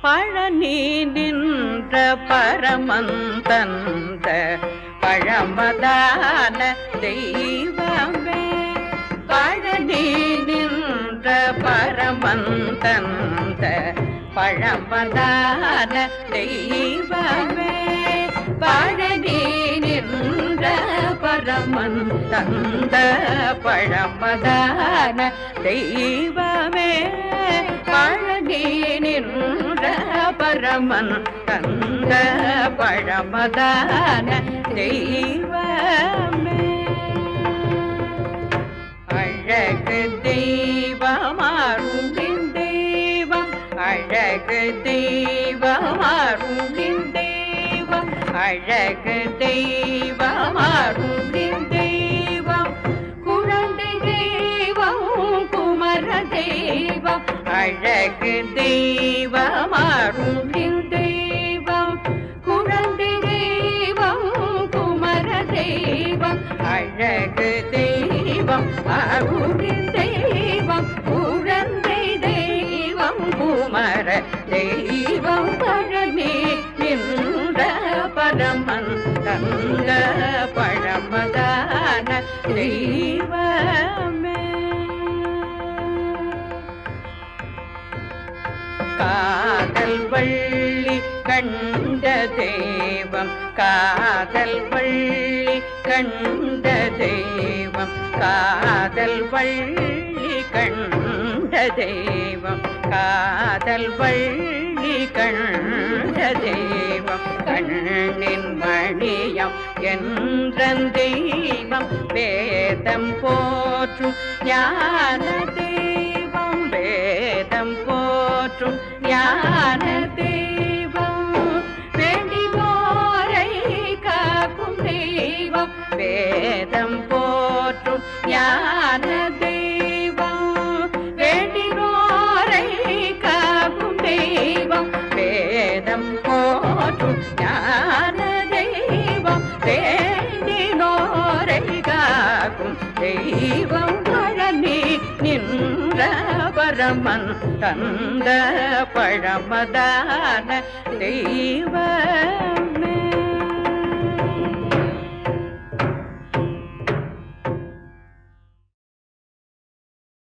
பழனி நின்ற பரமந்தந்த பழமதான தெய்வமே பழனி நின்ற பரமந்தந்த பழமதான தெய்வமே பழனி நின்ற பரமன் தந்த பழமதான தெய்வமே பழனி நின்ற பரமன் தந்த பழமதான தெய்வமே அழகு தெய்வமாருளின் தெய்வம் அழகு தெய்வமாருளின் தெய்வம் அழகு தெய்வமாருளின் தெய்வம் குழந்தை தெய்வம் குமர தெய்வம் அழகு தெய்வமாருளின் தெய்வம் குழந்தை தெய்வம் குமர தெய்வம் அழகு தெய்வம் அருளின் தெய்வம் குழந்தை தெய்வம் குமர தெய்வம் பழனி நின்ற பரமன் தங்க பழமதான தெய்வமே காதல் வள்ளி கண்ட தெய்வம் காதல் வள்ளி கண்ட தெய்வம் காதல் வள்ளி கண்ட தெய்வம் காதல் வள்ளி கண்ட தெய்வம் கண்ணின் மணியம் என்ற தெய்வம் வேதம் போற்றும் ஞான தெய்வம் வேதம் போற்றும் ஞான தெய்வம் வேண்டினோரை காக்கும் தெய்வம் வேதம் போற்றும் ஞான தெய்வம் வேண்டினோரை காக்கும் தெய்வம் வேதம் போற்றும் ஞான தெய்வம் வேண்டினோரை காக்கும் தெய்வம் பழனி நின்ற பரமன் தந்த பழமதான தெய்வ